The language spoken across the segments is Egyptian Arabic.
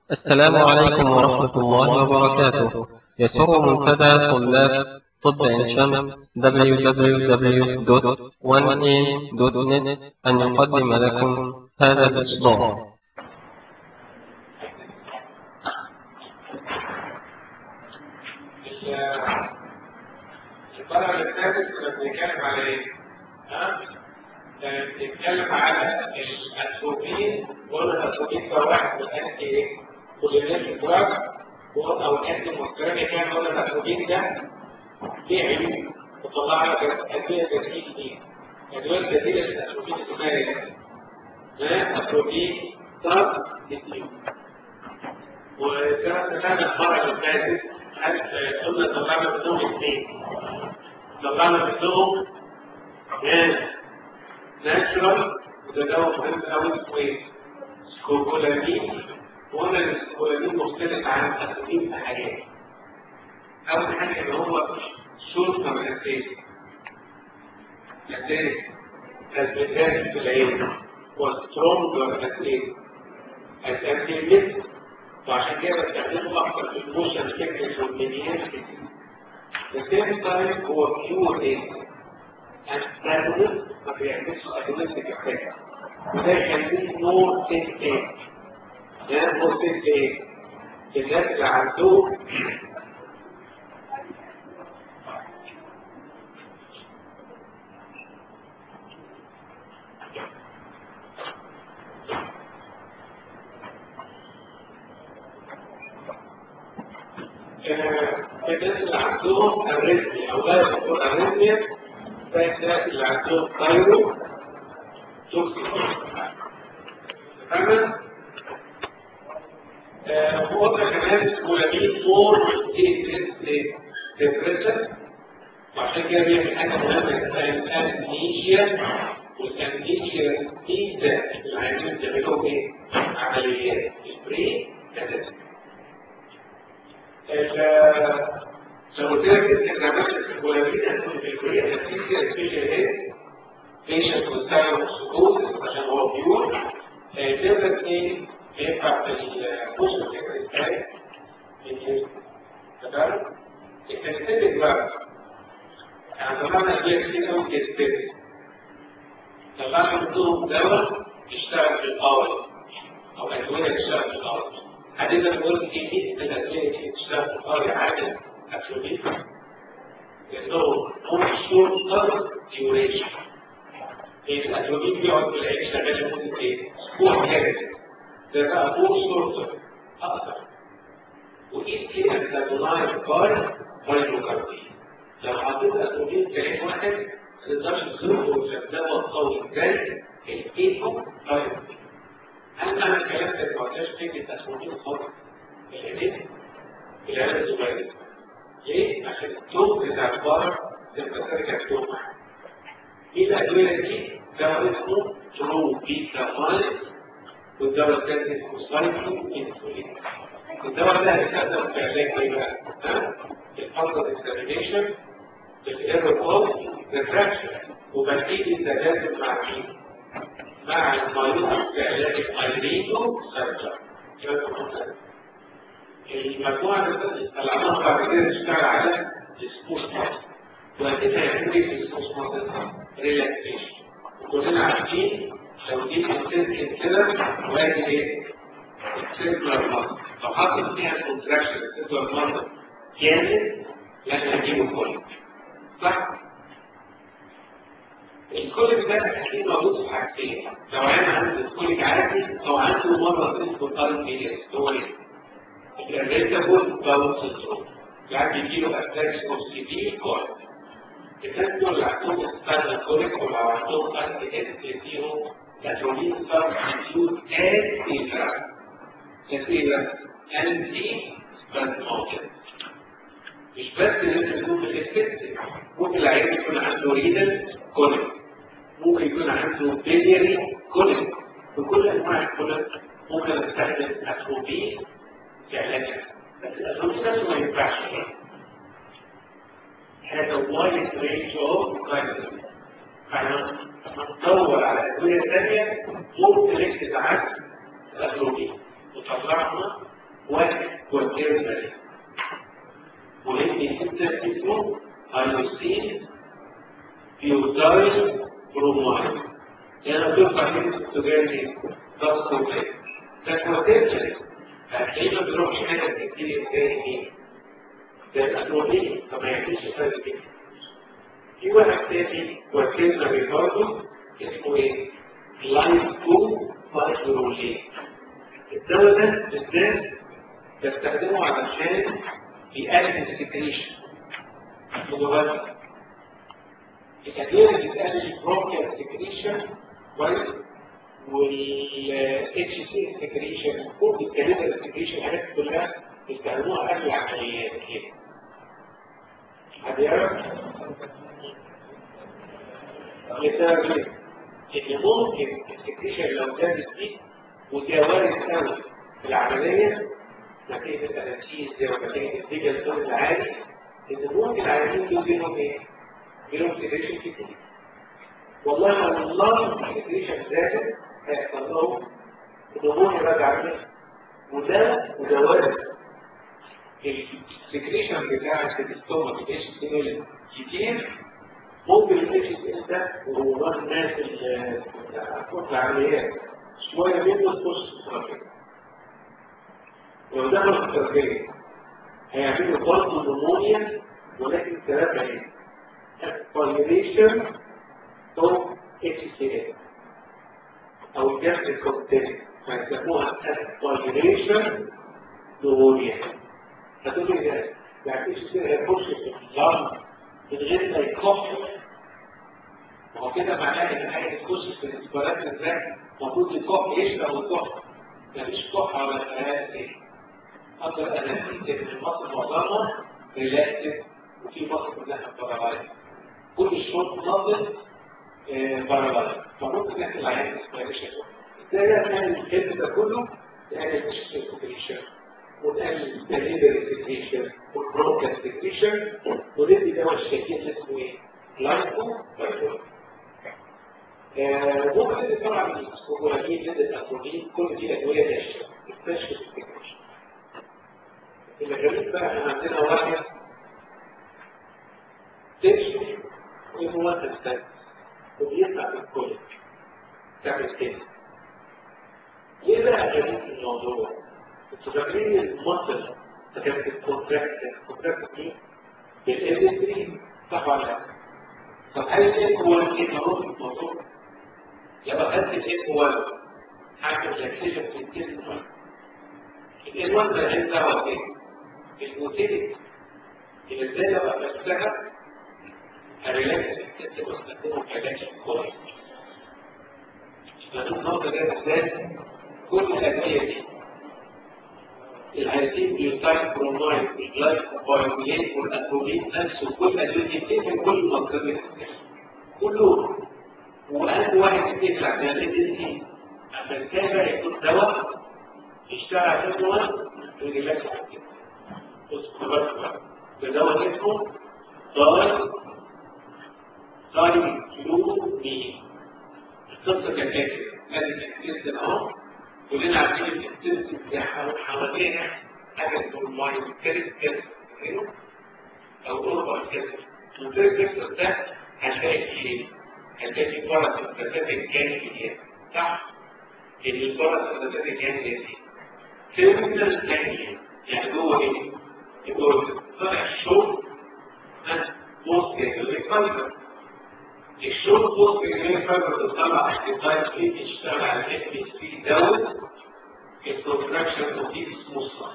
السلام عليكم ورحمة الله وبركاته يسر منتدى طلاب طب عين شمس www.1am.net أن يقدم لكم هذا الإصدار المرة اللي فاتت كنا بنتكلم على ايه؟ ها؟ كنا بنتكلم على الاتروبين قلنا الاتروبين ده واحد من الانتي ايه؟ كولينيشن دراج او الانتي مونستراني كان قلنا الاتروبين ده ليه عيوب وطلع لك ادويه بديل دي ادويه بديله للاتروبين اسمها ايه؟ ها؟ اتروبين ضغط كتير وكما سمعنا المرة اللي فاتت قلنا طلعنا منهم اثنين طلعنا منهم ناس ناتشورال وده دواء مهم قوي اسمه ايه؟ سكوبولامين وقلنا ان السكوبولامين مختلف عن التقديم في حاجات اول حاجه ان هو شورت من الاساس الاساس الاساس في العين والسترونج الاساس الاساس وعشان كده بستخدمه اكتر في الموشن تكنيك والمينيات الثاني تايب هو بيور ايه انستاندرد ما بيعملش اجونستيك افكت وده يخليه مور سيف ايه يعني مور سيف ايه الناس اللي عندهم الناس اللي عندهم اريثميا او لا يكون اريثميا زي الناس اللي عندهم ثايرو توكسيك تمام وقلنا كمان سكولامين فور ديبريشن وعشان كده بيعمل حاجه مهمه اسمها الامنيشيا والامنيشيا دي ده اللي عايزين تعملوا ايه؟ عمليات سبري كده لو قلت لك انت عملت الكولابين هتكون في الكليه هتكون فيها سبيشال ايه؟ بيشنت والتايم والسكوت عشان هو بيور تقدر ايه؟ ينفع في البوست بتاعي تمام؟ التستيك بقى يعني طلعنا ادويه كتير قوي تستيك طلعنا منهم دواء يشتغل في القوي او ادويه تشتغل في القوي حديثا نقول في جدا الأدوية دي تشتغل في القرية عادة أفلوبيت لأنهم هم شورت تر ديوريشن الأفلوبيت بيقعد في العين شغال لمدة إيه؟ أسبوع كامل ده بقى فور شورت أكثر ودي كده كابولايز باي بايلوكاردي لو حطيت أفلوبيت في عين واحد ما تقدرش تزوره في الدواء القوي الجاي الإيكو بايلوكاردي أنا أنا الكلام ده ما قلتش فكرة تسويق خالص العينين العيال الصغيرة ليه؟ عشان التوب بتاع البار تبقى ترجع توب ايه الأدوية دي؟ دواء اسمه ترو بيتا مايل والدواء الثاني اسمه سايكلو انسولين الدواء ده هيستخدم في علاج ايه بقى؟ ها؟ الفانجل اكزامينيشن الايرور اوف ريفراكشن وبديل التجاذب مع مين؟ مع المريض في علاج الايريدو سيرجر المجموعة اللي طلعناها بعد كده تشتغل على السبوستات وهتبقى يعملوا ايه في السبوستات؟ ريلاكسيشن وكلنا عارفين لو جيت السيركل كده وادي ايه؟ السيركلر مارك لو حطت فيها الكونتراكشن السيركلر مارك جامد لازم نجيبه كله صح؟ الكوليك ده هتلاقيه موجود في حاجتين لو انا عنده الكوليك عادي او عنده مرض اسمه قلب ايه هو ايه الريتابول باول سندروم يعني بيجي له اتاكس اوف سيفير كوليك الناس دول اللي عندهم استاذ الكوليك ولو عندهم قلب اس بيديهم اتروبين سبستيوت كثيرا كثيرا انتي سبازموتيك مش بس ان انت تكون بتكتب ممكن العيان يكون عنده ريدل كوليك ممكن يكون عنده بيليري كوليك وكل انواع الكوليك ممكن استخدم اتروبين كعلاجها بس الاتروبين نفسه ما ينفعش هذا وايد رينج اوف كاينز فاحنا ندور على ادويه ثانيه ممكن نكتب عن الاتروبين وطلعنا واحد كواتيرنري مهم جدا اسمه هايوستين بيوتايل برومايد يعني بيرفع من التجاري ضغط كوكايين ده كواتيرنري هتلاقيه ما بيروحش حاجه كتير ازاي ايه ده الأدوية فما يعملش فرق كده في واحد تاني كواتيرنري برضه اسمه ايه؟ لايفو فايبرولين الدواء ده بالذات بستخدمه علشان يقلل السكريشن مضغط الأدوية اللي بتقلل البروكيال سكريشن كويس والاتش سي سكريشن كل الكلمة السكريشن الحاجات كلها بيستخدموها قبل العمليات كده حد يعرف؟ لسبب ان ممكن السكريشن لو زادت دي وده وارد قوي في العمليه نتيجه الانستيزيا ونتيجه النتيجه الدم العالي ان ممكن العيانين دول بينهم ايه؟ بينهم سكريشن كتير والله لو الله السكريشن زادت هيحصل لهم نمونيا راجعه منها وده وده وارد السكريشن بتاعت الاستومك الاتش سي كتير ممكن الاتش سي ده وهو الناس اللي العمليات شويه منه تخش في التركيب لو دخلوا في التركيب هيعملوا برضه نمونيا ولكن ثلاثه ايه؟ اسبيريشن تو اتش سي او جهاز الكوكتيل فيسموها اسبيريشن نمونيا هتقول لي ده يعني ايش كده هيخش في اللنج من غير ما يكح ما هو كده معناه ان حاجه تخش في الانسبيرات ازاي المفروض الكح يشرب الكح مفيش كحه ولا كلام ايه اقدر انفذ ان المصل معظمها ريلاكتد وفي مصل كلها بارالايز كل الشرط ناقص بارالايز فممكن نحكي العيان اسبيريشن ازاي نعمل الكلام ده كله نعمل اسبيريشن ونقلل الدليفري سكريشن والبروكال سكريشن وندي دواء الشكل اسمه ايه؟ لايكو فايتول ممكن طبعا السكوبولامين ضد الاسولين كل دي ادويه ناشفه بتنشف السكريشن الغريب بقى احنا عندنا واحد تنشف وهو الثاني وبيطلع من الكل تعمل كده ليه بقى غريب في الموضوع؟ انتوا فاكرين المصل فكانت الكونتراكت الكونتراكت دي بالاندستري صح ولا لا؟ طب هل الايه هو الكيميائي في الموضوع؟ يبقى خدت الايه هو حاجه ريلاكسيشن في الجسم الايه 1 ده ايه دعوه ايه؟ الموتيليتي اللي ازاي لو قفلتها الريلاكس الجسم واستخدمه كعلاج كويس فدول النقطه دي بالذات كل الادويه دي الهيسين بيوتايل برومايد الجلايكوبايولين والأتروبين نفسه كل أدوية بتقفل كل منطقة كله وأهم واحد بيطلع من الإنسي عشان كده يكون دواء يشتغل في الدواء ويريلاكس على كده بص خبرت بقى ده دواء اسمه داي داي كيلو مين القصة كانت كده ادي الجسم اهو كلنا عارفين السيستم بتاعها حوالينا حاجه اسمها المايند كيرف كيرف او اوربان كيرف الكيرف كيرف ده هتلاقي فيه هتلاقي فيه فرص الفساد الجانبيه صح؟ ان الفرص الفساد الجانبيه دي تيرمينال ثانيه يعني جوه ايه؟ جوه طلع الشوك بوست جانبي فايبر الشوك بوست جانبي فايبر بتطلع احتفال فيه تشتغل على الاف بي سي داون الكونتراكشن اوف مصنع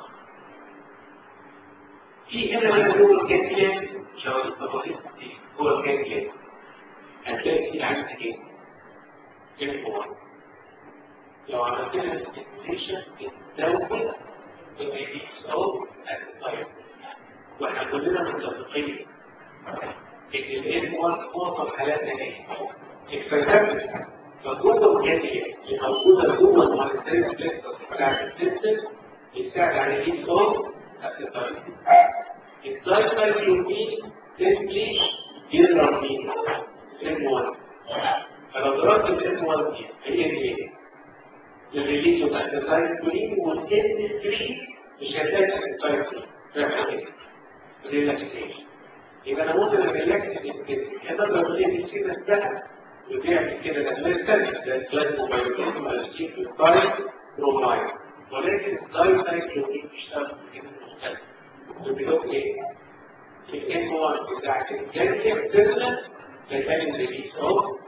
في هنا بقى جوه الكاتيان شغل التفاصيل دي جوه الكاتيان هتلاقي في عندك ايه؟ انفو لو عملت لها ستيميوليشن الدوله يبقى دي او الطيب واحنا كلنا متفقين ان الانفو معظم حالاتنا ايه؟ اكسلتابل فالجوه الجانبيه اللي موجوده جوه المؤسسات بتاعت السيستم بتساعد على ايه صوت الطريق الدايماليومين تسلي يضرب مين؟ ام 1 فلو ضربت الام 1 دي هي ايه؟ الريليز بتاعت الدايماليومين والام 3 مش هتلاقي الانسايتي فاهم ايه؟ ريلاكسيشن يبقى انا ممكن اريلاكس هذا لو هي دي كده انتهى وبيعمل كده الادويه الثانيه زي البلازموبايوتيزم الستيكلوكايد برومايد ولكن الداينايكلومين بيشتغل كده مختلف وبيقول ايه؟ الام 1 بتاعت الجنيه بتنزل هيتعمل ريليس اهو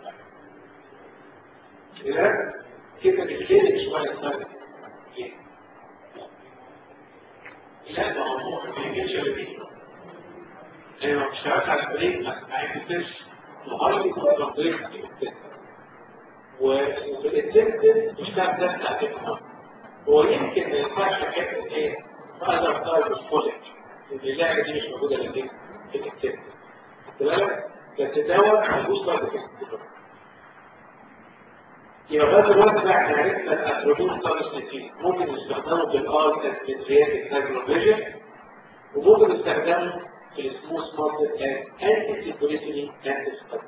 كده كده بتقلل شويه الطريق لا ما هو ما بيجيش ريليس ايوه مش عارف على البريك ما عرفتش وهاي كونسنتريشن في التست وفي التست مش ده ده بتاع هو يمكن ما ينفعش حته ايه؟ اقدر طالب الكوليج اللعبه دي مش موجوده لديك في التست بالك بس الدواء ملوش طالب في التست يبقى بس الوقت ده احنا عرفنا الاتروبين سبستيتيوت ممكن نستخدمه في الار كاسمنتريات الهيدروفيجن وممكن نستخدمه في السموث ماركت as anti-security anti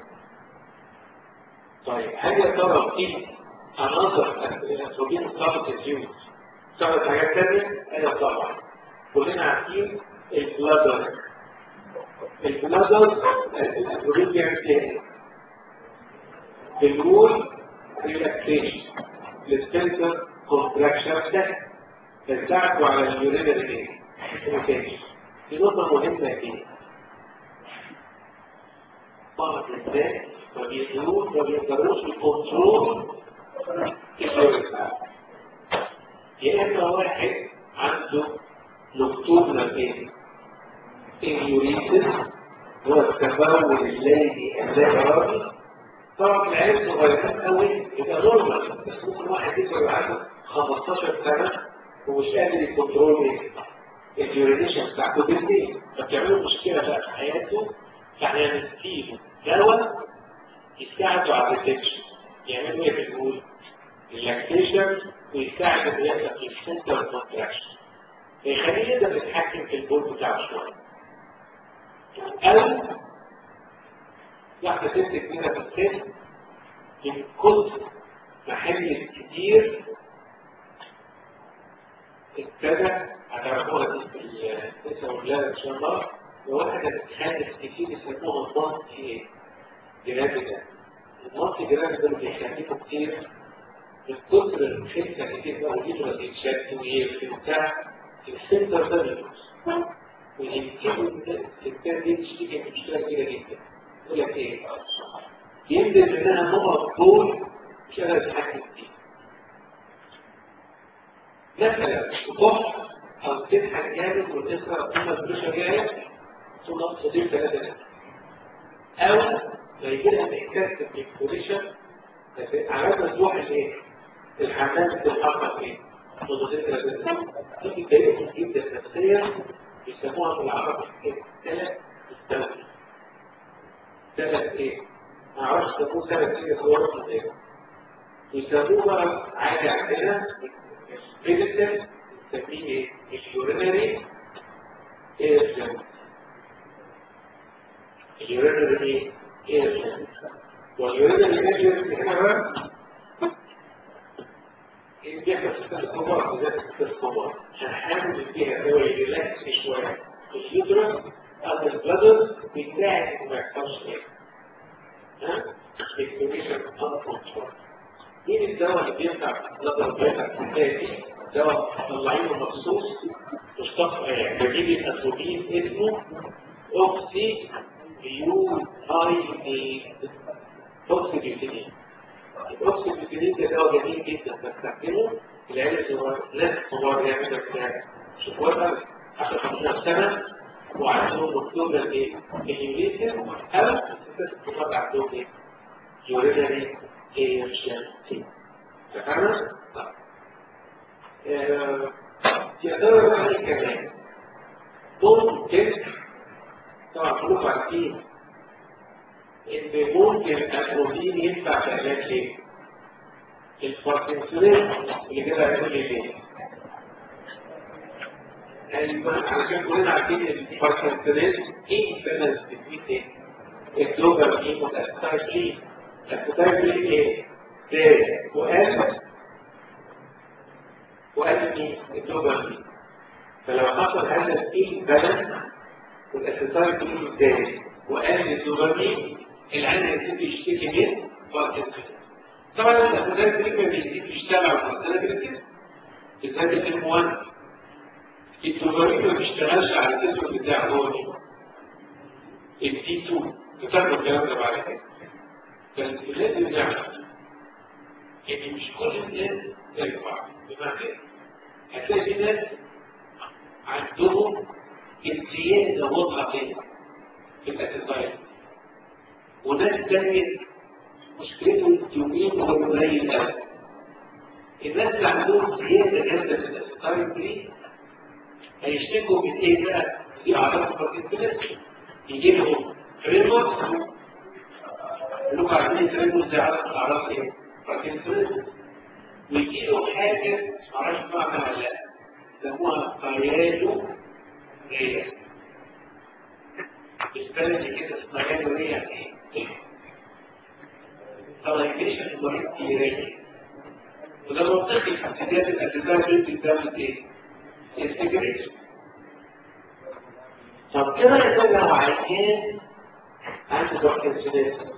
طيب هل يا ترى في عناصر الاتروبين سبستيتيوت ثلاث حاجات تانية ايوه طبعا كلنا عارفين البلادر البلادر الاتروبين بيعمل ايه؟ بالرول ريلاكسيشن للسنتر كونتراكشن ده بتساعده على اليورينري ايه؟ دي نقطة مهمة جدا بعض الناس ما بيقدروش ما بيقدروش الكنترول اليورينري يا اما واحد عنده نكتوبنا ايه؟ اليوريتس هو التبول الليلي اللا طبعا العيال صغيرين قوي يبقى نورمال بس ممكن واحد يقدر عنده 15 سنه ومش قادر يكنترول ايه؟ اليورينيشن بتاعته بالليل فبتعملوا مشكله بقى في حياته فاحنا نديله دواء يساعده على الريتكشن يعملوا ايه بنقول؟ اللاكتيشن ويساعد ان يبقى في السنتر كونتراكشن يخليه يقدر يتحكم في البول بتاعه شويه او واحدة ست كبيرة في السن من كتر محل كتير ابتدى هتعرفوها دي في التسع والولاد ان شاء الله وواحدة بتخلف كتير يسموها المالتي جرافيدا المالتي جرافيدا اللي بيخلفوا كتير من كتر الخلفة كتير بقى واليدرس يتشد ويقفل وبتاع السنتر ده بيبوظ ويبتدوا الستات دي تشتكي من مشكلة كبيرة جدا يقول لك ايه ينزل منها نقط طول مش قادر تتحكم فيه مثلا تضح او تضحك جامد وتسرع قيمه بريشر جامد ثم تضيف ثلاثه او ما يجي لها احساس بالكوليشن علامه تروح الايه؟ الحمام بتتحقق ايه؟ نقطتين ثلاثه دي بتضايقهم جدا نفسيا بيسموها في العرب ثلاث مستوى ثلاث ايه؟ ما اعرفش تكون ثلاث ايه صور ايه؟ يسموها عادي عندنا فيزيكال نسميه ايه؟ اليورينري ايرجنت اليورينري ايرجنت واليورينري ايرجنت هنا بقى بيحصل في الكبار بالذات في الكبار عشان حاول فيها دواء ريلاكس شويه اليوترس او البلادر بيساعد انه ما يحصلش ايه؟ ها؟ الكوميشن ان كنترول مين الدواء اللي بينفع في البلادر بينفع في الحكايه دي؟ دواء طلعينه مخصوص مشتق بجيب الاتروبين اسمه اوكسي بيو هاي اوكسي بيوتينين الاوكسي بيوتينين ده دواء جميل جدا بستخدمه العيال الصغار ناس صغار يعملوا كده شوكولاته 10 15 سنه وعندهم مكتوبه ايه؟ اليوريثم او الستات الكبار عندهم ايه؟ يورينري ايرشنتي فاهمة؟ يقدروا بقى ايه كمان ممكن طبعا كلكم عارفين ان ممكن البروتين ينفع في علاج ايه؟ الباركنسونيزم اللي كده هيقول لي ليه؟ علشان كلنا عارفين الباركنسونيزم ايه بالانس بين ايه؟ الجلوبال ايه والاسيتايل جين الاسيتايل جين ايه؟ ده وقال وقال مين؟ الجلوبال جين فلو حصل هذا التيم بالانس والاسيتايل كلين ازاي وقال الدوبامين العين هيبتدي يشتكي من باركنسون طبعا الاسيتايل كلين ما بيزيد يشتغل على السيرفر بالذات الام 1 الدوبامين ما بيشتغلش على السيرفر بتاع هو الدي 2 بتاخد الكلام ده بعد كده فلازم نعرف ان مش كل الناس زي بعض بمعنى هتلاقي في ناس عندهم امتياز واضحه كده في الاسيتايل وناس تانية مشكلته اليومين هو قليل قوي الناس اللي عندهم زياده جامده في الاسيتايل دي هيشتكوا من ايه بقى؟ دي اعراض باركنسون يجي لهم فريمر اللي عارفين فريمر دي اعراض اعراض ايه؟ باركنسون ويجي له حاجه معرفش معنى ولا لا يسموها قيادو ريا بالبلدي كده قيادو ريا يعني ايه؟ طلعيشن المريض ريا وده منطقي في ابتداء الاسباب اللي بتعمل ايه؟ انتجريشن طب كده يقول لو عيان عنده باركنسونيزم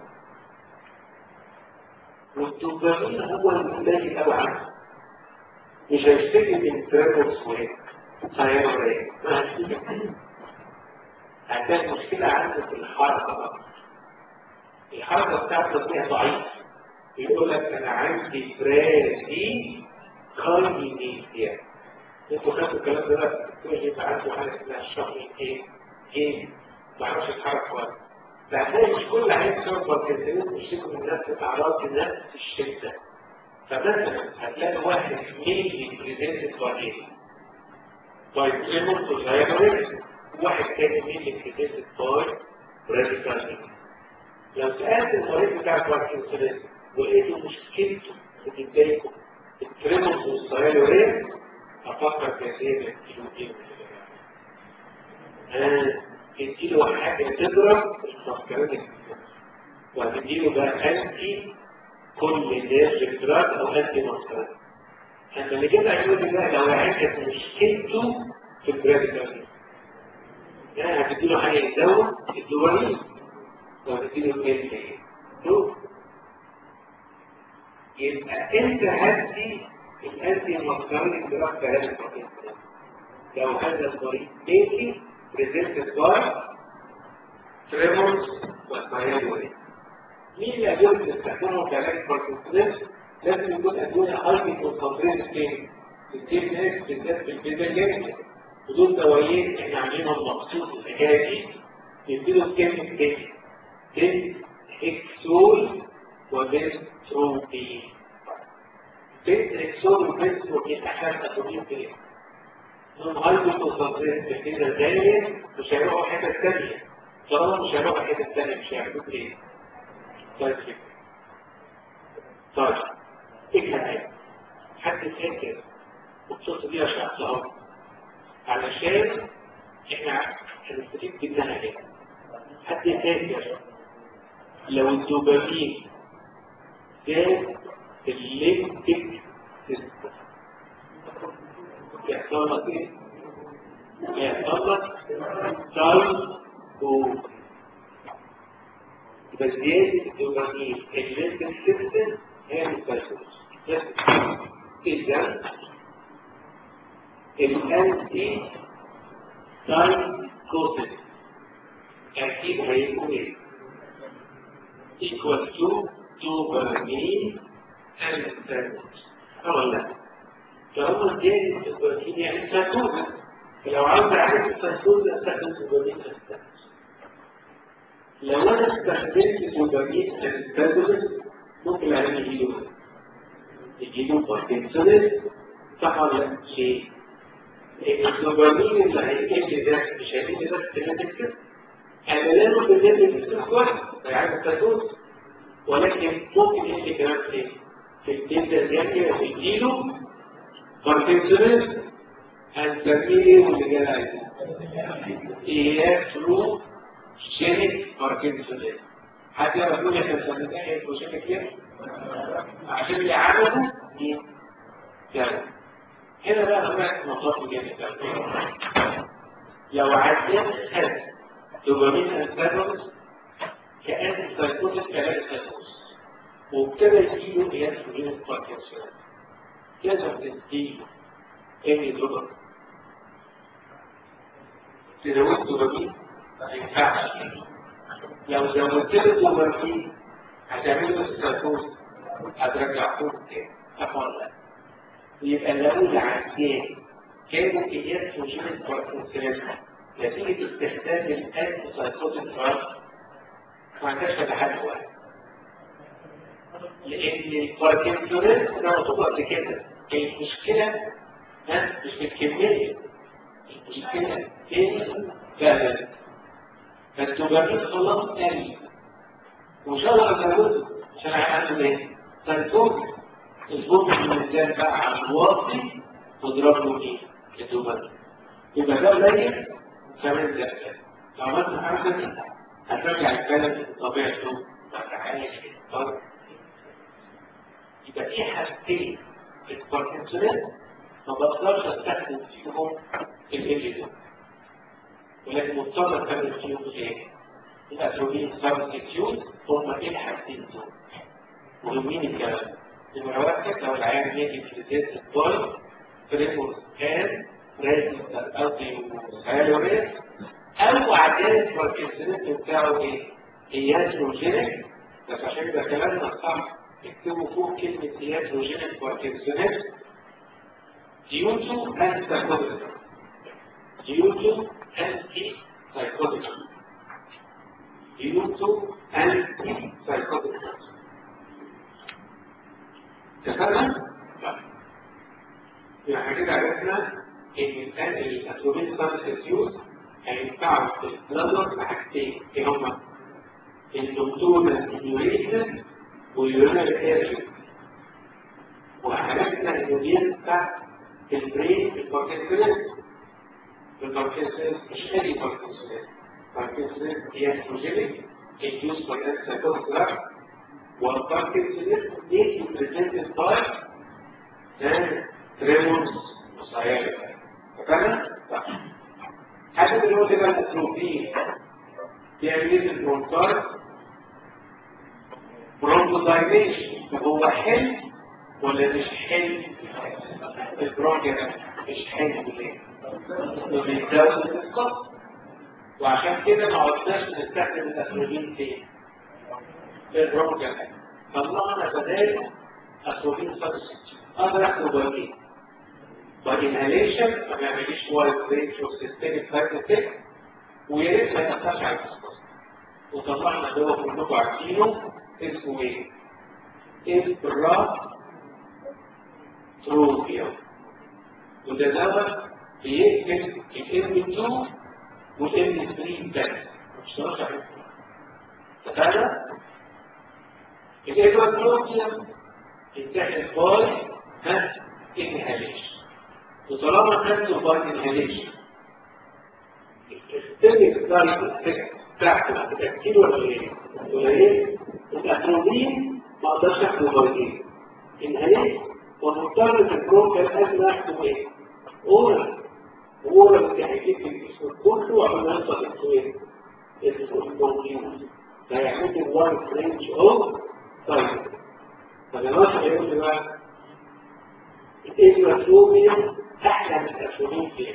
والدوبامين هو الملاهي قوي عنه مش هيشتكي من تريبلز وهيك هيعمل ايه؟ ما هيشتكي هتلاقي مشكلة عنده في الحركة بقى الحركة بتاعته فيها ضعيف يقول لك انا عندي برادي كاينيزيا انتوا خدتوا الكلام ده بقى تقول يبقى عنده حاجه اسمها الشهر ايه ايه ما اعرفش يتحرك كويس فهتلاقي مش كل عين سبب باركنسونيز بيشتكوا من نفس الاعراض بنفس الشده فمثلا هتلاقي واحد ميلي بريزنتد باي باي ايموت صغيره واحد تاني ميلي بريزنتد باي راديكال لو سالت المريض بتاع باركنسونيز ولقيته مشكلته بتضايقه التريموس والصيالوريه افكر كثير يديله ايه آه تديله حاجه تضرب المسكرات وهتديله بقى انتي كل نيرف دراج او انتي مسكرات اما اللي كده هيقول لي بقى لو عندك مشكلته في البراديكال يعني هتديله حاجه يزود الدوبامين وهتديله الانتي يبقى انت هدي الانتي المسكرات الدراج كلام لو هذا المريض بيتي بريزنتد باي تريمورز والثايرويد مين الادويه اللي بتستخدمهم كعلاج باركنسونيز لازم يكون ادويه هايلي كونسنتريتد فين التيم ناس بالذات في البيتا جامد ودول دوايين احنا عاملينهم مخصوص الحكايه دي يديله كلمه تاني تن اكسول وبنتروبين بنت اكسول وبنتروبين احنا تاخدين فين هم هايبر كونسنتريت كده زي مش هيروحوا حته ثانيه طالما مش هيروحوا حته ثانيه مش هيعملوا ايه؟ طيب طيب ايه كمان؟ حد فاكر والقصه دي شرحتها علشان احنا هنستفيد منها كده حد فاكر لو الدوبامين زاد في الليمبيك سيستم يحصل لك ايه؟ يحصل لك تايبو يبقى زيادة الدوبامين الليمبيك سيستم هي التايبوس إذا الأنتي سايكوتيك أكيد هيكون إيه؟ equal to dopamine and thyroid أو لا طالما زيادة الدوبامين يعني سايكوزا فلو عاوز أعرف السايكوزا أستخدم دوبامين أستخدم لو أنا استخدمت دوبامين أستخدم ممكن العيان يجيله يجيله باركنسونيز صح ولا لا؟ ليه؟ الدوبامين اللي هيجي ده مش هيجي ده في اعلانه في النادي الاسم واحد فيعمل التدوس ولكن ممكن يجي كمان في في الجلد الجاكي ويجيله باركنسونيز هنسميه واللي جاي عايزه اياترو جينيك باركنسونيز حد يعرف يقول احنا بنسميها اياتروجينيك ليه؟ عشان اللي عمله مين؟ يعني هنا بقى هناك نقاط جامد لو عديت خد دوبامين انتاجونست كأنتي سايكوتيك كلام سايكوتيك وابتدى يجيله قياس من باركنسون لازم تديله ايه دوبامين تزود دوبامين ما ينفعش لو زودت له دوبامين هتعمل له سايكوز هترجعه تاني طبعا لا يبقى لو العيان كانوا قياس وجود باركنسون نتيجة استخدام الأنتي سايكوتيك دراج ما عندهاش غير حل واحد لان الباركنسونات زي ما قلت قبل كده المشكله ها مش في الكميه المشكله في فعلا فالدوبامين خلاص قل ومش هقدر ازوده عشان عنده ايه؟ سيتوم الفوق الميزان بقى على الواطي تضرب له ايه؟ الدوبامين يبقى ده قليل كمان ده لو عملت حاجه دي هترجع البلد لطبيعته وتعالج الضرب يبقى في حاجتين الباركنسونات ما بقدرش استخدم فيهم الاليدو ولكن مضطر استخدم فيهم ايه؟ الاتروبين سبستيتيوت هم ايه الحاجتين دول؟ مهمين الكلام نمرة واحد لو العيان يجي في زيت الضرب فريموس كان ريزيستر قصدي هالوريس او عداد الباركنسونات بتاعه ايه؟ اياتروجينيك بس عشان يبقى كلامنا صح اكتبوا فوق كلمة اياتروجينيك باركنسونات due to antipsychotic due to antipsychotic due to antipsychotic اتفقنا؟ يبقى احنا كده عرفنا ان الان الاتروبين سبستيوت هينفعوا في البلادر بحاجتين ايه هما؟ الدكتور ستيميوليشن واليورينال ارجن وعرفنا انه بينفع في البرين في الباركنسونات في الباركنسونات مش اي باركنسونات باركنسونات هي استروجينيك induced by antipsychotic drug والباركنسونات is presented by tremors وسيارة فاهمة؟ حاجة دلوقتي بقى الاتروبين بيعمل ايه في البرونكار برونكودايليشن هو حلم ولا مش حلم البرونكا مش حلم ليه انه بيتزود القص وعشان كده ما عدناش نستخدم الاتروبين فين في البرونكا طلعنا بداية اتروبين سبستيوت اقدر اخده بايه بالانهاليشن ما بيعمليش وايد رينج اوف سيستميك هايبوتيك ويا ريت ما يأثرش على القص وطلعنا دواء كلكم عارفينه اسمه ايه؟ إبرا تروبيا وده دواء بيقتل الام 2 والام 3 بس مش شرط عليهم اتفقنا؟ الإبرا تروبيا بيتاخد باي ها انهاليشن وطالما خدته باي انهاليشن السيستمك دايت بتاعته هتتأكد ولا ايه؟ ولا ايه؟ الاتروبين ما اقدرش اخده بايدين انهاليت ومضطر في البروكال لازم اخده ايه؟ اورال اورال اللي هيجيب في الجسم كله عشان يوصل للسويد اسمه البروكيوز فيعمل لي وايد رينج اوف طيب طب يا باشا هيقول لي بقى الاتروبين احلى من الاتروبين في ايه؟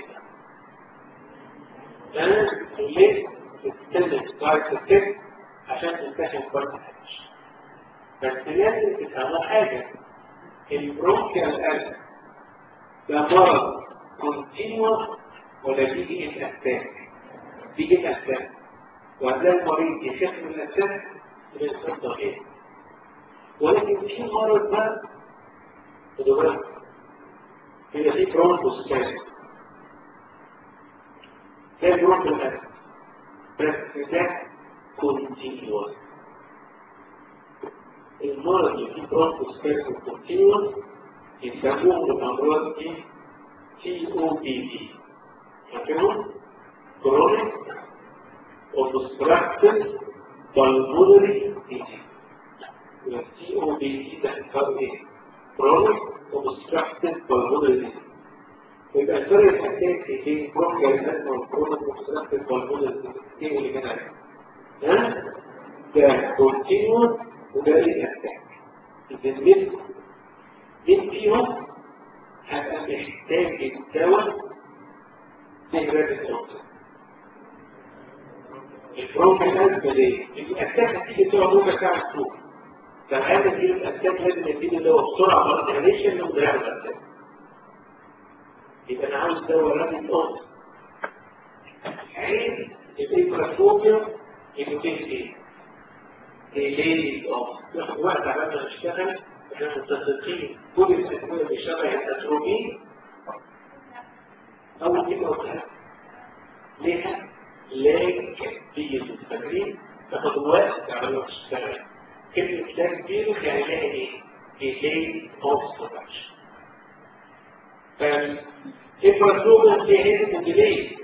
انا ليه تستخدم دايت الكتف عشان تمتحن برضه بس لازم تفهموا حاجة البرونكيال ألم ده مرض كونتينوس ولا بيجي الأساس بيجي الأساس وهتلاقي المريض يخف من الأساس ويستخدم إيه ولكن في مرض بقى خدوا بالك هي في برونكوس كان ده برونكيال ألم بس ده كونتينوس المرض اللي فيه برونكوس كيرف كونتينوس يسموه الامراض دي تي او بي دي فاكرهم؟ كرونيك اوبستراكتيف بالمونري ديزيز والتي او بي دي ده بيسموه ايه؟ كرونيك اوبستراكتيف بالمونري ديزيز ويبقى الفرق الاساسي بين بروكيا الاسم والكورونا والكونستراكتيف والكورونا ايه اللي كان ها ده كونتينوس وده ايه اتاك اذا مين مين فيهم هبقى محتاج الدواء زي باب الدكتور البروكيا الاسم ليه؟ الاتاك هتيجي تقعد ربع ساعه تشوف فالحاجه دي الاتاك لازم يبتدي اللي هو بسرعه ما تهلكش انه بيعمل الاتاك يبقى انا عاوز دواء رابط اوت عين الانفراسوبيا انه ايه ديلي اوت ياخد وقت على ما نشتغل احنا متفقين كل الادويه اللي شبه الاتروبين اول كلمه قلتها ليها لاج بيل فاكرين تاخد وقت على ما تشتغل كلمه لاج بيل يعني لها ايه؟ ديلي اوت برودكشن فالإفراسوبيا دي هي مدلية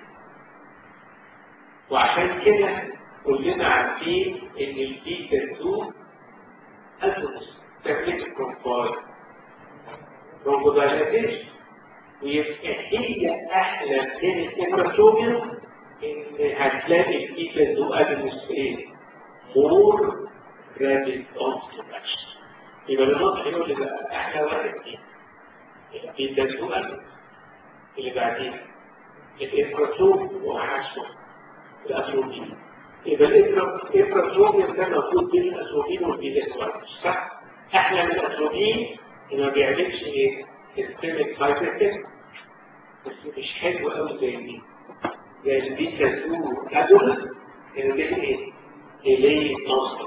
وعشان كده كلنا عارفين ان البيتا 2 أدوس تكليف الكونفاي برونكودايلاتيشن ويبقى هي أحلى من الإفراسوبيا إن هتلاقي البيتا 2 أدوس إيه؟ مور رابيد أوف برودكشن يبقى بالنقطة يقول لي بقى أحلى واحد فيه البيتا 2 اللي بعدين الإفراتوم وعشرة الأتروبين يبقى الإفراتوم يبقى موجود بين الأتروبين والبيتا صح؟ أحلى من الأتروبين إنه ما بيعملش إيه؟ سيستمك هايبرتك بس مش حلو قوي زي دي زي البيتا 2 أدولس إنه ده إيه؟ إليه نصر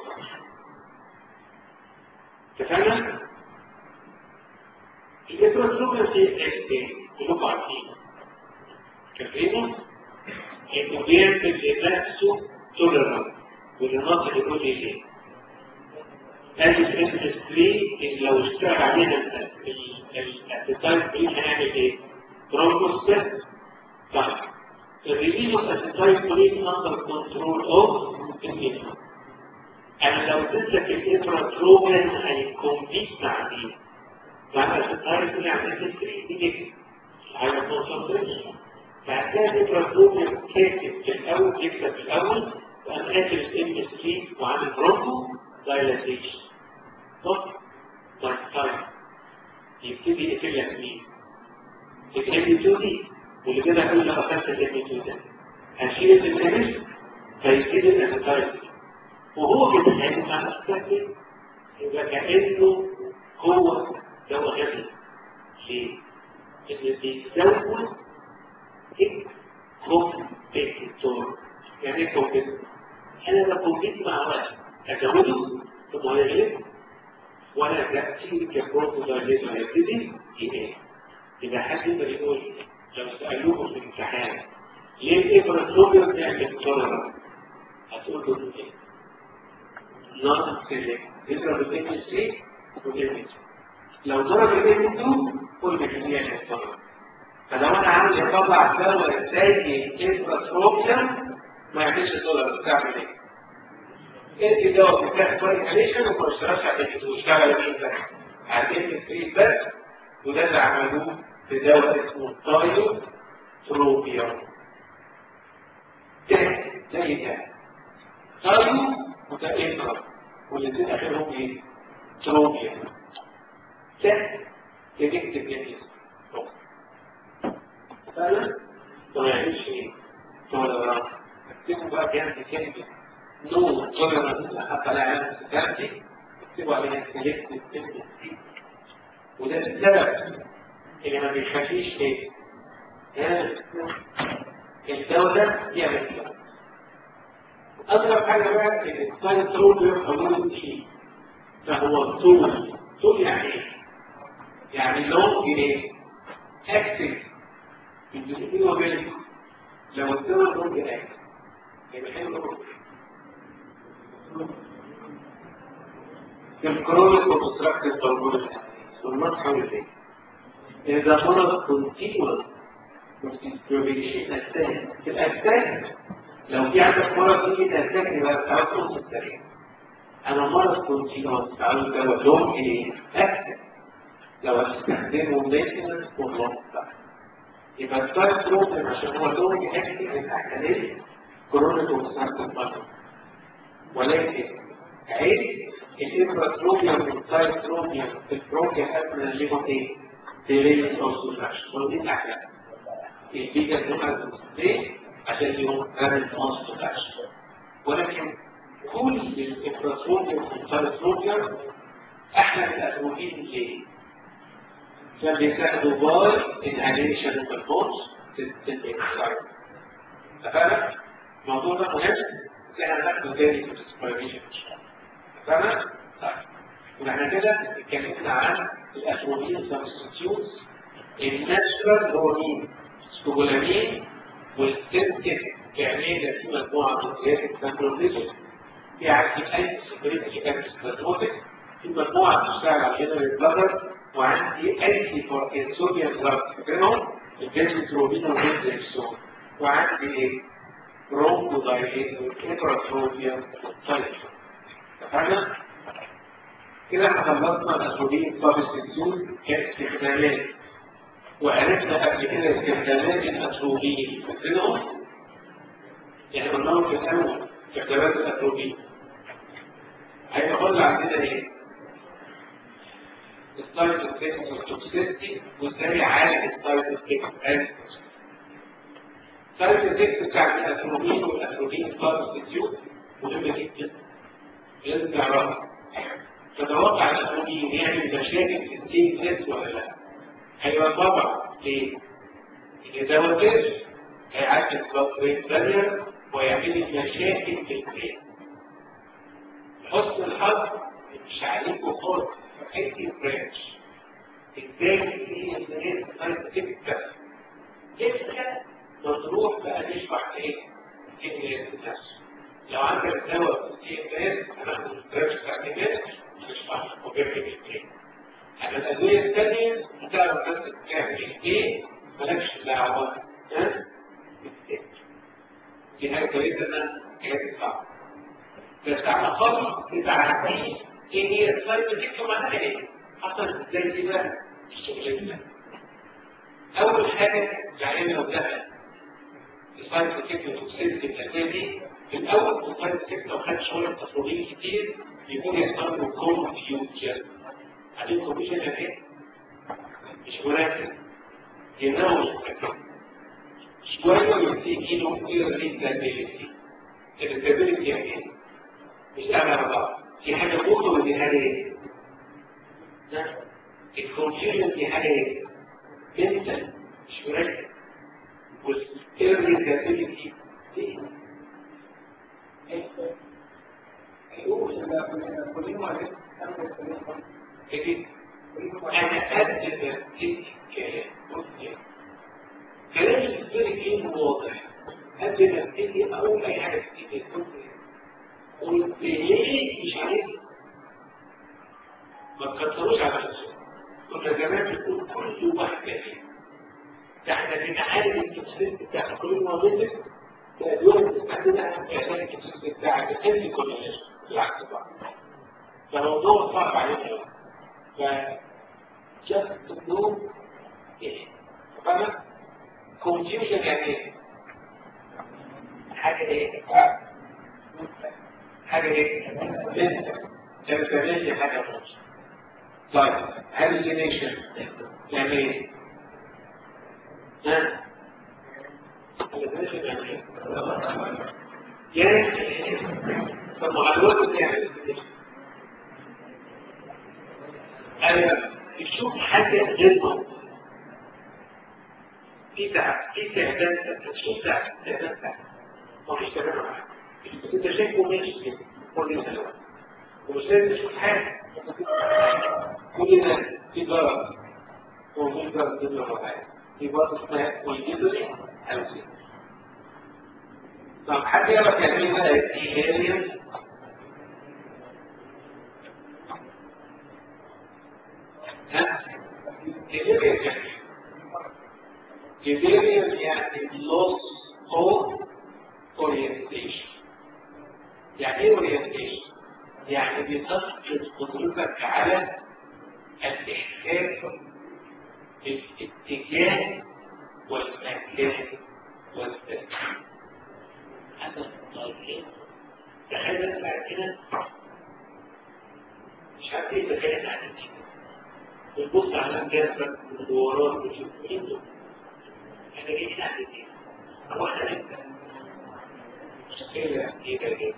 تفهم؟ الإفراتوم في إيه؟ كلكم عارفين فاكرينه انه بيعمل لنفسه تولرانت والناطق يقول لي ليه ادي اس 3 اللي لو اشتغل علينا الاتيتايد برين هنعمل ايه؟ برومبوستات صح الريليز اوف اتيتايد برين اندر كنترول اوف الانفلونزا انا لو اديتك الانفراتروبين هيكمبيت مع مين؟ مع الاتيتايد برين عشان تسري دي على الكونسنتريشن فهتلاقي الانفراتروبين كاتب في الاول يكتب في الاول وقام قاتل الام اس 3 وعامل برونكو دايلاتيشن صح؟ طيب طيب يبتدي يقفل لك مين؟ الام 2 دي واللي كده كل ما اخدت الام 2 ده هشيل الانترنت فيبتدي الانترنت وهو بيتخانق مع نفسه يبقى كانه هو دواء غبي ليه؟ ان بيتزود كومبيتيتور يعني ايه كومبيتيتور؟ انا بكومبيت مع واحد ازوده ثم هيغلب ولا تأتي كبروتو دايليتور هيبتدي ايه؟ إذا حد يقدر يقول لو سألوه في الامتحان ليه الإبراسوبيا بتعمل تولرانس؟ هتقول له ايه؟ نون سيلكت يضرب الام 3 والام لو ضرب الام 2 كل بكمية التولرانس فلو انا عاوز اطلع دواء زي الإبراسوبيا ما يعملش تولرانس تعمل ايه؟ ادي دواء بتاع كواليفيكيشن وما اشتغلش على الام واشتغل مين بس على الام 3 بس وده اللي عملوه في دواء اسمه تايو تروبيا ده زي ده تايو وده انترا والاثنين اخرهم ايه؟ تروبيا ده تنكتب جميل فعلا ما يعملش ايه؟ تولرانس اكتبوا بقى جنب كلمه نور تولرانس حتى لا يعمل تكاتي اكتبوا عليها سيلكت سيلكت وده السبب اللي ما بيخليش ايه الدولة يعمل كده أضرب حاجة بقى إن الطالب ترول يفهمون فيه فهو طول طول يعني إيه؟ يعني لون إيه؟ أكتف الجزئين وبين لو الدولة لون أكتف يبقى حلو الكرونيك ومستركز تربول والمسح والبيت إذا مرض كونتينوس مستيبيليشن أساس في الأساس لو في عندك مرض يجي تأساس يبقى تعود نص السريع أنا مرض كونتينوس تعود دواء لون إيه؟ أكتف لو هتستخدمه ميتنس والله يبقى التايب بروتين عشان هو لون اكتف الاحتمال كورونا ومستقبل مرة ولكن عيب الانفراتروبيا والتايتروبيا في البروكيا حتى ليهم ايه؟ ديليت او سولاش ودي الاحلى البيجا دول ليه؟ عشان ليهم كارنت او سولاش ولكن كل الانفراتروبيا والتايتروبيا احلى من الاتروبين ليه؟ كان بيساعدوا باي انهاليشن اوف البوتس في الاكسايد اتفقنا؟ الموضوع ده مهم احنا هناخده تاني في الاكسبيريشن تمام؟ طيب يبقى احنا كده اتكلمنا عن الاتروبين سبستيوتس الناتشرال هو مين؟ سكوبولامين والتنتك كعميدة في مجموعة من زيادة الكامبروليزم في عندي أي سكريتي أكسبلاتوتك في مجموعة بتشتغل على جنرال بلدر وعندي أي فوركينسوريا بلد فاكرهم؟ البنزيتروبين والبنزيكسون وعندي إيه؟ برونكو دايليت والإبراتروبيا والتايتروبيا تفهمنا؟ كده احنا خلصنا الأسودين سبستيتيوت كاستخدامات وعرفنا قبل كده استخدامات الأسودين فاكرينهم؟ يعني قلناهم في الأول استخدامات الأسودين هيبقى عندنا ايه؟ السايت افكت والتوكسيستي وازاي عالج السايت افكت السايت افكت بتاع الاسروبين والاسروبين سبستيتيوت مهمه جدا لازم تعرفها تتوقع الاسروبين يعمل مشاكل في التيم سيت ولا لا؟ ايوه طبعا ليه؟ اللي ده وزير هيعدي البلاد بارير ويعمل لي مشاكل في البرين حسن الحظ مش عليكم خالص فكيف برانش ازاي في الناس تكتب لسه مطروح بقى نشرح ايه كلمة النفس لو عندك دواء في الناس هناخد البرانش بتاع الناس هنشرح وبيعمل ايه اما الادوية الثانية هتعرف نفسك بتعمل ايه مالكش دعوة ها دي حاجة كويسة انها حاجات صعبة بس على خالص تعرفين ايه هي السايد افكت ومعناها ايه؟ حصلت ازاي دي بقى؟ الشغلانه اول حاجه يعني لو ده السايد افكت والتوكسيد الاساسيه دي في الاول السايد افكت لو خد شويه تصوير كتير يكون يحصل له كونفيوجن عارفين كونفيوجن يعني ايه؟ مش مركز يناول شويه يبتدي له ايريتابيلتي الريتابيلتي يعني ايه؟ مش انا بعض في حاجة بطل ودي حاجة ايه؟ الكونفيوجن دي حاجة ايه؟ منتل مش مركز والإريتابيلتي دي أنا قد ما ابتدي كلام كلام السبيريت واضح قد ما ابتدي أقول أي حاجة تبتدي قلت ليه مش عارف ما تكتروش على نفسه كنا زمان بنقول كل واحدة ده احنا بنعالج التفسير بتاع كل وظيفة الأدوية بتستخدمها عشان التفسير بتاعك بتدي كل شيء بالعكس بقى فالموضوع صعب علينا ف just to know ايه فاهمة؟ confusion يعني ايه؟ حاجة ايه؟ حاجة ايه؟ بنت كانت تعمل حاجة مش طيب hallucination يعني ايه؟ ها؟ hallucination يعني ايه؟ يعني فالمعلومات بتعمل ايوه تشوف حاجة غير موجودة في تعب في تعبان تشوف تعب تعبان تعب مفيش تعبان معاك انت شايفه ماشي كده كل سنة ومش لازم تشوف حاجة كل ده في ضرر وفي ضرر ضد الرباعية في برضه اسمها والجدري أوزي طب حد يعرف يعني ايه بقى الإيجابية؟ ها؟ إيجابية يعني إيجابية يعني loss of orientation يعني ايه orientation؟ يعني بتفقد قدرتك على الإحساس بالاتجاه والاتجاه الكاهن والكاهن هذا طيب تخيل بعد كده مش عارف ايه تخيل عن بتبص على الجاسة والدورات وتشوف مين دول احنا جايين على ايه هو احنا لسه مشكلة كده كده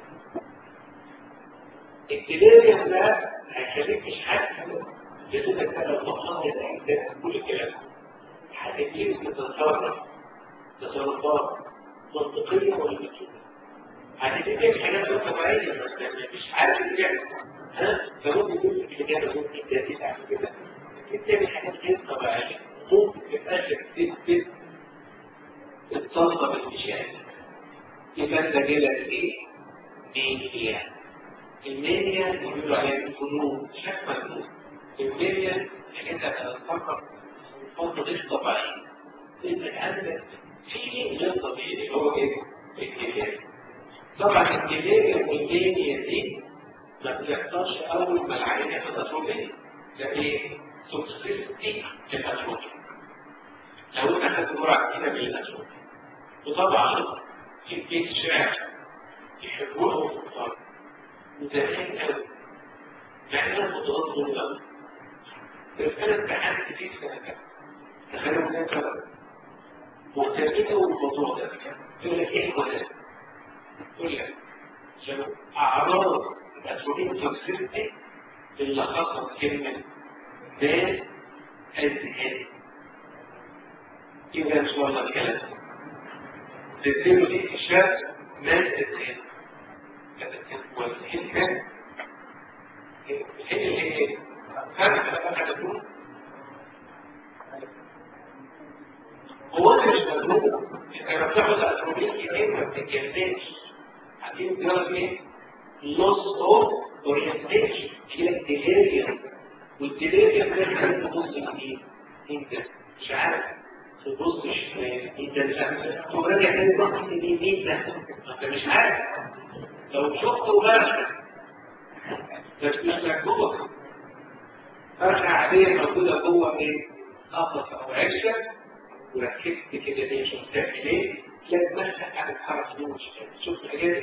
التداريا ده هيخليك مش حاسس لأنك انت لو تفصلت الأجزاء كل الكلام هتبتدي تتصرف تصرفات منطقية ولا مكتوبة هتبتدي تعمل حاجات غير طبيعية بس مش عارف تعمل ها فممكن تكون الإجابة ممكن تأتي تعمل كده بتعمل حاجات غير طبيعية ممكن في الآخر تثبت الطاقة بالمشاعر يبقى انت جالك ايه؟ مانيا المانيا بيقولوا عليها الجنون شك مجنون المانيا ان انت تتفكر في غير طبيعي انك عندك في شيء غير طبيعي اللي هو ايه؟ الكلام طبعا الكلام والمانيا دي ما بتحصلش اول ما العينه تبقى ايه؟ ده ايه؟ توكسيستي للأسود لو انت خدت جرعة كده من الأسود وطبعا في بيت شعر يحبوها في الفرق وزهقان قوي يعني انا متغضب قوي بس انا امتحنت فيه سنة كده تخيلوا ده سبب مهتمين قوي بالموضوع ده يقول لك ايه هو ده؟ يقول لك لو اعراض الاسودين توكسيستي اللي خاصة كلمة ذات الذهان كده ان شاء الله الكلام تديله دي اشاره مال الذهان والذهان كان الذهان اللي هي فاهم لما تكون هو انت مش مجنون انت لما بتاخد اتروبين كتير ما بتتجننش عارفين بيقول ايه؟ loss of orientation هي الديليريوم والديليريوم ده كان تبص لمين؟ انت مش عارف تبص شمال انت مش عارف تقوم راجع تاني بص لمين مين ده؟ انت مش عارف لو شفته فرخه بس مش مكتوبه فرخه عاديه موجوده جوه ايه؟ قفص او عشه وركبت كده ايه شفتها ايه؟ تلاقي دماغك قاعد تتحرك يمين وشمال شفت الحاجات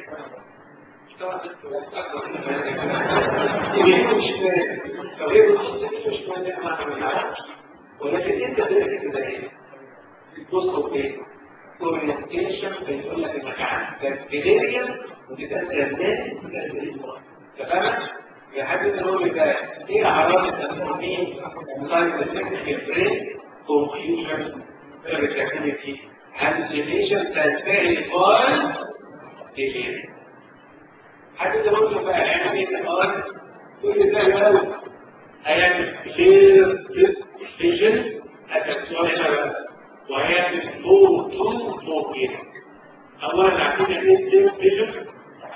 يمين وشمال طب ايه بتبص يمين وشمال لا ما ما نعرفش ولكن انت دلوقتي كده ايه؟ بتبص ايه؟ اورينتيشن بيقول لك انك عندك ديليريوم وتبقى زمان وتبقى تمام؟ يا حبيبي نقول لك ايه اعراض التنمين سايد افكت في البرين كونفيوجن irritability hallucination تنتهي باي ديليريوم حد يقول له بقى هيعمل ايه الان كل ده لو هيعمل كلير فيجن هتكسر هنا بقى وهيعمل فور تو فوبيا اولا عارفين ايه كلير فيجن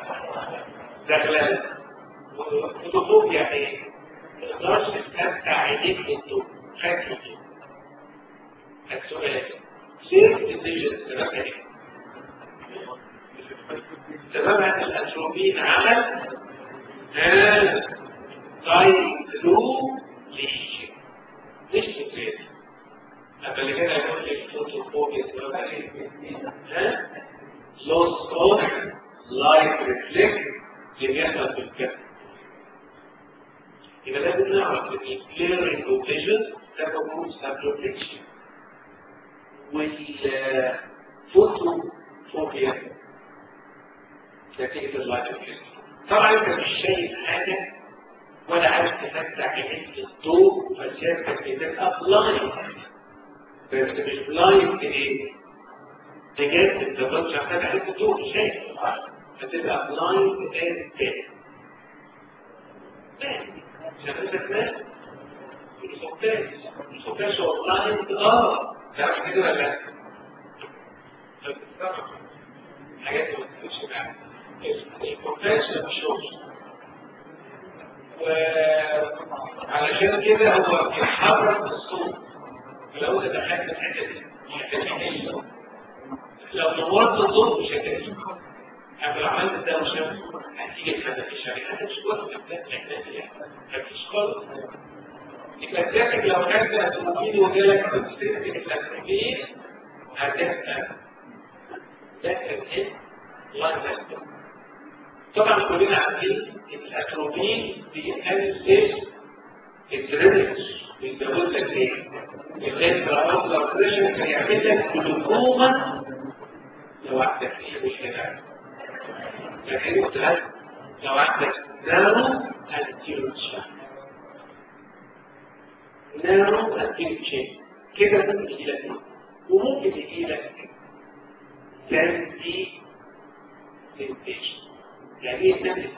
داخله فوبيا ايه ما تقدرش تفتح عينيك للضوء خايف الضوء السؤال كلير فيجن تمام ايه تمام الأتروبين عمل دايلوجيشن مش فكرة أما اللي كده يقول لي الفوتوفوبيا تمام عليه ها loss of light reflect اللي بيحصل في الكتب يبقى لازم نعرف ان clearing of vision ده موجود subprotection والفوتوفوبيا نتيجة اللايت انفيوز طبعا انت مش شايف حاجة ولا عارف تفتح عينيك الضوء فسيادتك بتبقى بلايند بس مش بلايند ايه؟ بجد انت مش هتفتح عينيك الضوء مش شايف هتبقى بلايند از ديد شغلتك مات الخفاش الخفاش هو بلايند اه تعرف كده ولا لا؟ حاجات ما تفهمش معاها الكونفاش ما بيشوفش وعلشان كده هو بيحرك الصوت لو انت دخلت الحته دي هتلاقي لو نورت الضوء مش هتلاقي اما لو عملت دوشه هتيجي تحدى في الشارع مش وقت مفيش خالص يبقى ذلك لو كانت الاتروبين وجالك تنسيق الاتروبين هتبقى داخل ايه؟ لاين طبعا كلنا عارفين ان الاتروبين بيقلل الدرينج بيزود لك ايه؟ الانترا اوكلر بريشر هيعمل لك جلوكوما لوحدك ايه مش كده لكن انت لو عندك نانو انتيروتشن نانو انتيروتشن كده ممكن يجي لك وممكن يجي لك تنتي سنتيشن يعني ايه تنتي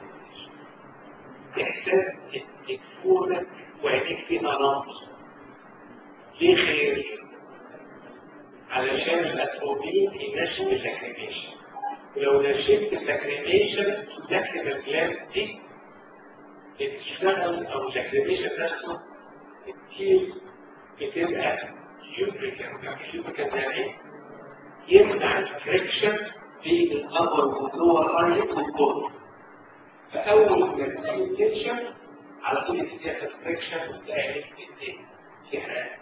احساس تكفونك وعينيك في مرض ليه خير علشان الاتروبين ينشف اللاكريميشن ولو نشفت اللاكريميشن داخل الجلاند دي بتشتغل او اللاكريميشن نفسه كتير بتبقى يوبريكان يوبريكان يعني يمنع الفريكشن بين الابر واللور ايلت والكور فاول ما تيجي تنشف على طول يتجاه فريكشن وتلاقي عينيك بتنتهي في حرقان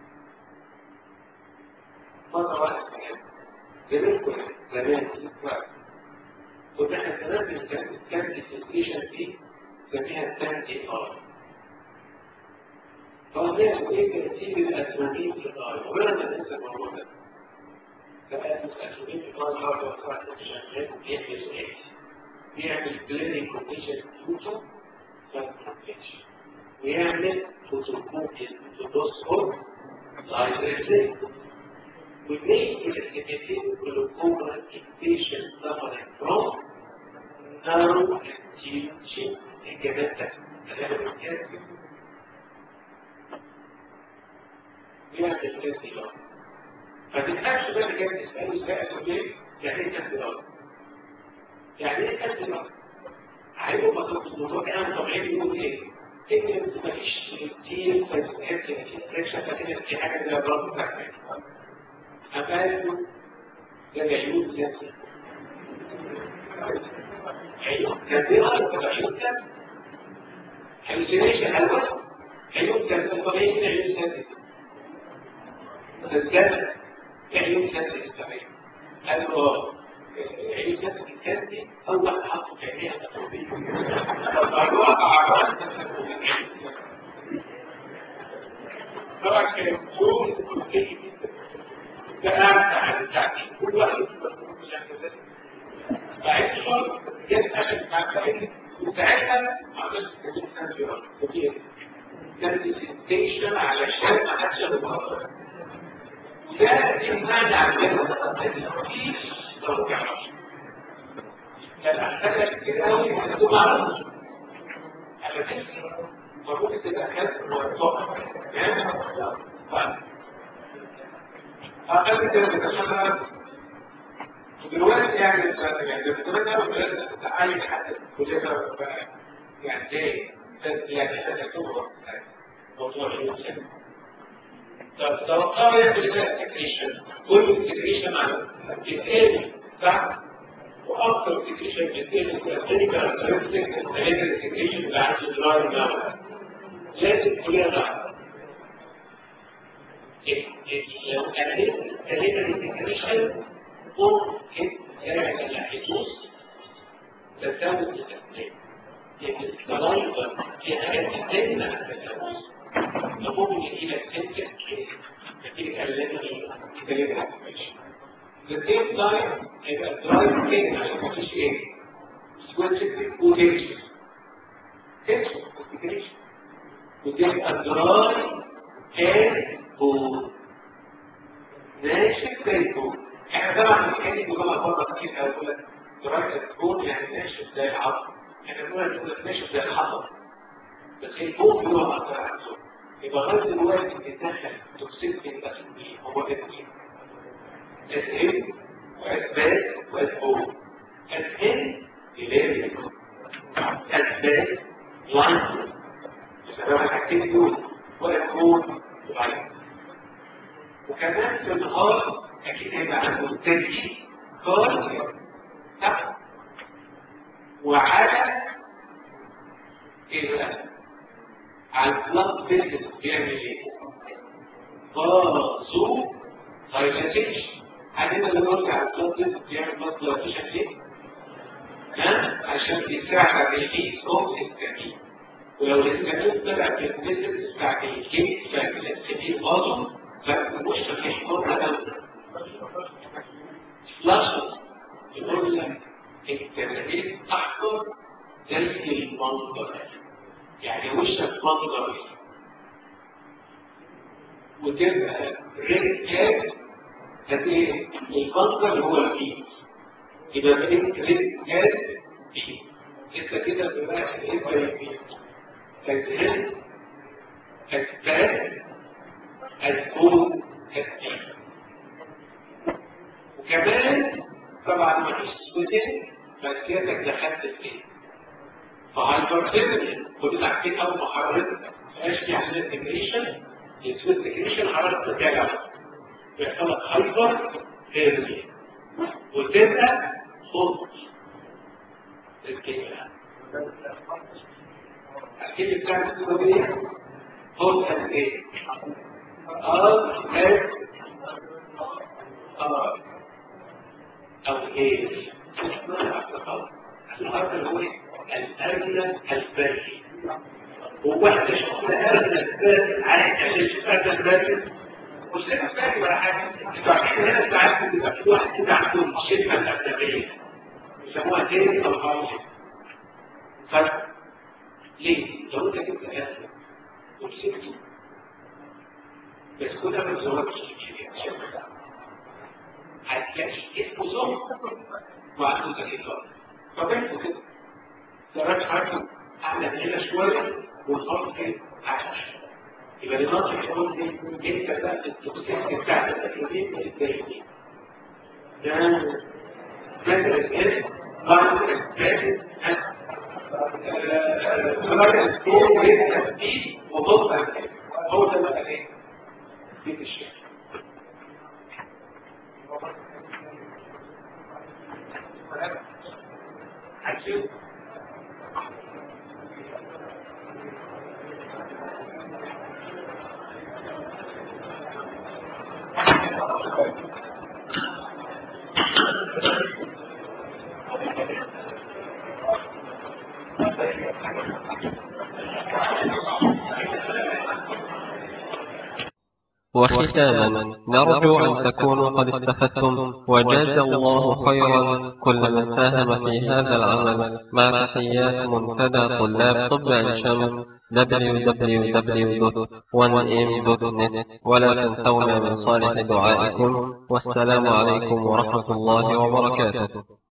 مرة واحدة زمان كنا زمان كنا احنا زمان بنتكلم الستيشن دي نسميها التان دي ار فهي ايه تأثير الأسمانين في الآي ولا ننسى الموضوع ده فبقى الأسمانين في الآي مرة واحدة شغال بيعمل ايه؟ بيعمل بلاني كونديشن فيوتر فالبروتكشن ويعمل فوتوكوبيا فوتوسفور لايبريزي وليه الاستيميتين جلوكوما اكتيشن suffering from narrow teaching إجابتك أنا بتكلم بيعمل كده فتتحبش بقى كده تسألني بقى تقول لي يعني ايه كده يعني ايه كده عايزه ما تطلبوا كلام طبيعي يقول ايه؟ ان مفيش كتير فتحس ان في فريكشن فكده في حاجه زي الرابط بتاعتك أباله ده عيون ذاتي عيون ذاتي غلط عيون ذاتي hallucination أول عيون ذاتي طبيعي من عيون ذاتي الذات عيون ذاتي طبيعي قال له عيون ذاتي ذاتي أول حط في عينيها تطبيق فالموضوع أعراض طبعا كان يوم كل فقعدت على التعليم كل واحد بعد شهر جت اخر مع بعيد وساعتها عملت كتير كانت سنتيشن علشان ما حدش يغلط وده يمنعني عندنا مفيش لو تعرفش كان احتاج كتير قوي ان تبقى عرض على فكره فممكن تبقى كانت موضوع أقل كده بتشتغل ودلوقتي يعني يعني زمان قوي بدأت تتعالج حتى كلنا يعني ايه يعني احنا تكتبه موضوع الانسان طب توقعوا يعمل كده انتجريشن كل انتجريشن على بيتقال صح واكثر انتجريشن بيتقال بتبتدي كاركترستيك الثلاثه الانتجريشن اللي عند الدرايف ده لازم كلنا نعرف لو قلت ثلاثة الانتجريشن ممكن يعمل الحدوث تساوي التسليم لأن الضرايب في حاجات تمنع التساوي فممكن يجي لك سنة نتيجة الذي يتكلم The same time يبقى الدرايف تاني عشان ما فيش ايه؟ سويتش كوديشن تنشن كوديشن وتبقى الدرايف كان بول ناشف زي البول احنا طبعا بنتكلم بلغه بره كتير قوي يقول لك درجه البول يعني ناشف زي العظم احنا بنقول نقول لك ناشف زي الحطب بس البول هو اكتر عن الزول يبقى لغايه دلوقتي بتدخل توكسيك يبقى في هو الاثنين الام واثبات والبول الام يلاقي اثبات لاين بسبب الحاجتين دول والبول لاين وكمان في النهار اكيد هيبقى عنده تركي كارديو صح وعلى ايه بقى على البلاد فيزل بيعمل ايه؟ غازو دايلاتيشن عندنا اللي نرجع البلد بيعمل بلد ديلاتيشن ليه؟ ها؟ عشان يساعد على الهيت اوف الكمين ولو الكمين طلع في المتر بتاعت الهيت بتاعت الكمين برضه فمش هتحمر ابدا لاحظ يقول لك الكمين احمر زي المنظر يعني وشك منظر وتبقى ريد كاب هتلاقي المنظر هو الفيل يبقى بقيت ريد كاب فيل انت كده بقى انت الفيل تجهل التاب الكون الفيل وكمان طبعا ما فيش سكوتين بس سيادتك دخلت الفيل فهايبرتنشن كلنا عارفين اول ما حرارتك ماشي على الانتجريشن السويت انتجريشن حرارتك ترجع بيحصل لك هايبر هيرمي وتبقى خط الكلمه الكلمه بتاعت الكلمه خط ايه؟ ار اس ار او ايه؟ الارض اللي هو الأرنب البري وواحدة شفنا أرنب البري عارف عشان شفت أرنب البري مش لازم بري ولا حاجة انتوا عارفين هنا ساعات بيبقى في واحد كده عندهم الشفة الأرنبية يسموها تاني أو هاوشن فرق ليه؟ لو أنت جبت أرنب ومسكته بس كل أرنب زوار مش كتير هتلاقي اسمه زهر وعنده تكيفات فبنته كده درجة حركة أعلى من هنا شوية والخط كده أعلى شوية يبقى لنقطة يقول لي أنت بقى التوكسيك بتاعت الأكلين الداخلي ده مثلا إيه؟ بعض الأسباب درجة الكون بين التسديد وضغط هو ده بقى إيه؟ بيت الشكل عايزين وختاما نرجو أن تكونوا قد استفدتم وجاز الله خيرا كل من ساهم في هذا العمل مع تحيات منتدى طلاب طب عين شمس www.1m.net ولا تنسونا من صالح دعائكم والسلام عليكم ورحمة الله وبركاته